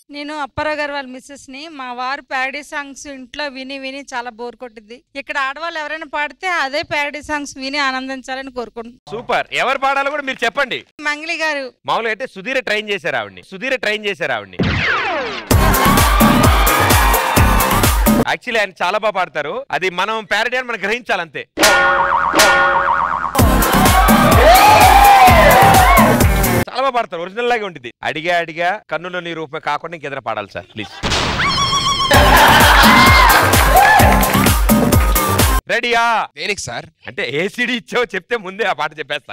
నేను అప్పారావు గారు వాళ్ళ మిస్సెస్ ని మా వారు ప్యారడీ సాంగ్స్ ఇంట్లో విని విని చాలా బోర్ కొట్టింది ఇక్కడ ఆడవాళ్ళు ఎవరైనా పాడితే అదే ప్యారడీ సాంగ్స్ విని ఆనందించాలని కోరుకుంటున్నాను సూపర్ ఎవరు పాడాలో కూడా మీరు చెప్పండి మంగళి గారు మామూలుగా అయితే సుధీర ట్రైన్ చేశారు ఆవిడ్ని సుధీర ట్రైన్ చేశారు ఆవిడ్ని యాక్చువల్లీ ఆయన చాలా బాగా పాడతారు అది మనం ప్యారడీ అని మనం గ్రహించాలంతే చాలా బాగా పాడతారు ఒరిజినల్ లాగే ఉంటుంది అడిగా అడిగా కన్నులో నీ రూపమే కాకుండా ఇంకేదైనా పాడాలి సార్ ప్లీజ్ రెడీయా దేనికి సార్ అంటే ఏసీడీ ఇచ్చావో చెప్తే ముందే ఆ పాట చెప్పేస్తా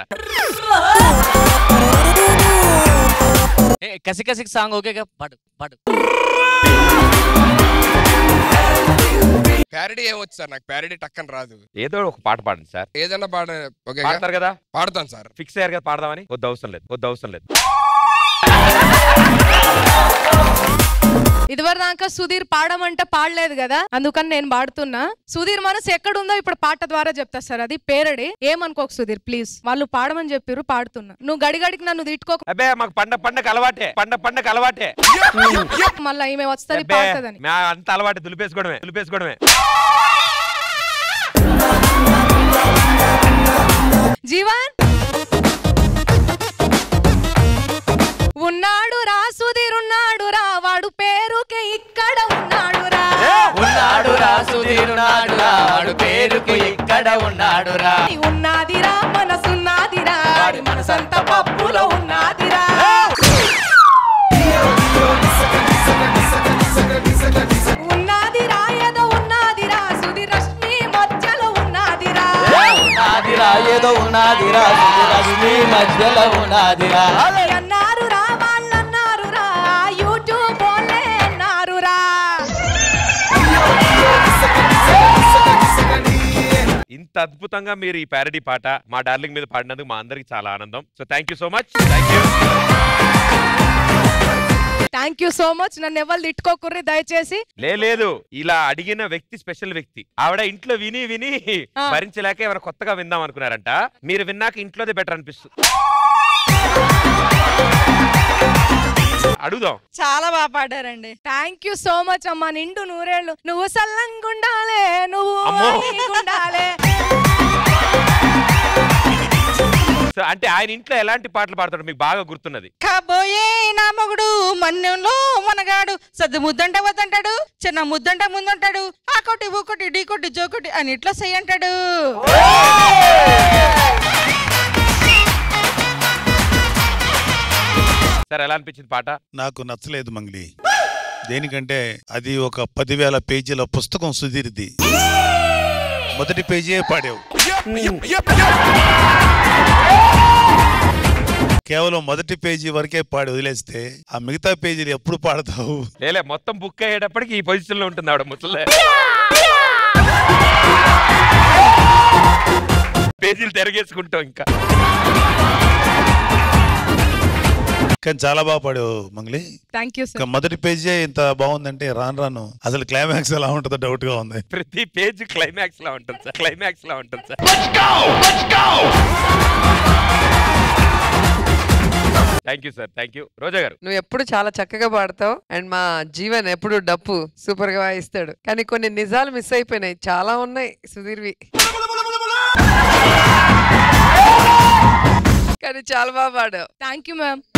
ఏ, కసి కసికి సాంగ్ ఓకే పడు పడు ప్యారడీ ఏమొచ్చు సార్ నాకు ప్యారడీ టక్కని రాదు ఏదో ఒక పాట పాడండి సార్ ఏదైనా పాడ ఓకే పాడతారు కదా పాడతాను సార్ ఫిక్స్ అయ్యారు కదా పాడదామని వద్దు అవసరం లేదు వద్దు అవసరం లేదు ఇదివరకు దాకా సుధీర్ పాడమంటే పాడలేదు కదా అందుకని నేను పాడుతున్నా సుధీర్ మనసు ఎక్కడుందో ఇప్పుడు పాట ద్వారా చెప్తా సార్ అది పేరడే ఏమనుకోకు సుధీర్ ప్లీజ్ వాళ్ళు పాడమని చెప్పిర్రు పాడుతున్నా నువ్వు గడిగడికి నన్ను తిట్టుకోక అబ్బే మాకు పండ పండగ అలవాటే పండ పండగ అలవాటే మళ్ళీ ఈమె వస్తుంది అబ్బే, పాడుతుందని మా అంత అలవాటే దులిపేసుకోవడమే దులిపేసుకోవడమే జీవన్ ఉన్నాడు రా సుధీర్ ఉన్నాడు రా వాడు పేరుకే ఇక్కడ ఉన్నాడు రా ఉన్నాడు రా సుధీరున్నాడు రా వాడు పేరుకి ఇక్కడ ఉన్నాడు రా ఉన్నదిరా మనసున్నదిరా వాడి మనసంతా పప్పులో ఉన్నదిరా ఉన్నదిరా ఏదో ఉన్నదిరా సుధీర్ రశ్మి మధ్యలో ఉన్నదిరా ఉన్నాదిరా ఏదో ఉన్నాదిరా రశ్మి మధ్యలో ఉన్నాదిరా అన్నారు రా వాళ్ళు అన్నారు రా యూట్యూబ్ వాళ్ళే అన్నారు రా ఇంత అద్భుతంగా మీరు ఈ ప్యారడీ పాట మా డార్లింగ్ మీద పాడినందుకు మా అందరికి చాలా ఆనందం so thank you so much thank you thank you so much నన్ను ఎవరు తిట్టుకోకుర్రి దయచేసి లేదు ఇలా అడిగిన వ్యక్తి స్పెషల్ వ్యక్తి ఆవిడ ఇంట్లో విని విని ఆ. భరించలేక ఏమైనా కొత్తగా విందాం అనుకున్నారంట మీరు విన్నాక ఇంట్లోదే బెటర్ అనిపిస్తుంది అడుగుదాం చాలా బాగా పాడారండి థ్యాంక్ యూ సో మచ్ అమ్మా నిండు నూరేళ్ళు నువ్వు సల్లంగుండాలే నువ్వు అమ్మో. ఉండాలే సో అంటే ఆయన ఇంట్లో ఎలాంటి పాటలు పాడతాడు మీకు బాగా గుర్తున్నది కాబోయే నా మొగుడు మన్యంలో మనగాడు సద్దు ముద్దంట వద్దంటాడు చిన్న ముద్దంట ముందుంటాడు ఆ కొట్టి ఊకొట్టి ఢీ కొట్టి జోకొట్టి అని ఇట్లా చెయ్యి అంటాడు సార్ ఎలా అనిపించింది పాట నాకు నచ్చలేదు మంగ్లీ దేనికంటే అది ఒక పదివేల పేజీల పుస్తకం సుధీర్ది మొదటి పేజీయే పాడావు కేవలం మొదటి పేజీ వరకే పాడి వదిలేస్తే ఆ మిగతా పేజీలు ఎప్పుడు పాడతావు లేలే మొత్తం బుక్ అయ్యేటప్పటికి ఈ పొజిషన్ లో ఉంటుంది ఆవిడ ముసలే పేజీలు తిరగేసుకుంటాం ఇంకా కానీ చాలా బాగా పాడావు మంగ్లీ థ్యాంక్ యూ ఇంకా సార్ మొదటి పేజీ ఇంత బాగుందంటే రాను రాను అసలు క్లైమాక్స్ ఎలా ఉంటుందో డౌట్ గా ఉంది ప్రతి పేజ్ క్లైమాక్స్ లా ఉంటుంది సార్ క్లైమాక్స్ లా ఉంటుంది sir thank you sir thank you Roja గారు నువ్వు ఎప్పుడు చాలా చక్కగా పాడతావు అండ్ మా జీవన్ ఎప్పుడు డప్పు సూపర్ గా వాయిస్తాడు కానీ కొన్ని నిజాలు మిస్ అయిపోయినాయి చాలా ఉన్నాయి సుధీర్వి కానీ చాలా బాగా పాడావు థ్యాంక్ యూ మ్యామ్